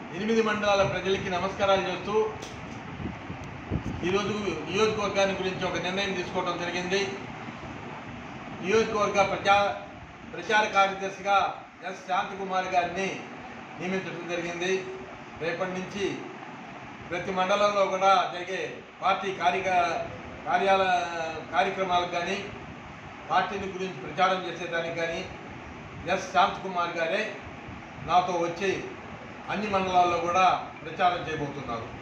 ఎనిమిది మండలాల ప్రజలకి నమస్కారాలు చేస్తూ ఈరోజు నియోజకవర్గాన్ని గురించి ఒక నిర్ణయం తీసుకోవడం జరిగింది నియోజకవర్గ ప్రచార ప్రచార కార్యదర్శిగా ఎస్ శాంతికుమార్ గారిని నియమించడం జరిగింది రేపటి నుంచి ప్రతి మండలంలో కూడా జరిగే పార్టీ కార్య కార్యాల కార్యక్రమాలకు కానీ పార్టీని గురించి ప్రచారం చేసేదానికి కానీ ఎస్ శాంతకుమార్ గారే నాతో వచ్చి అన్ని మండలాల్లో కూడా ప్రచారం చేయబోతున్నారు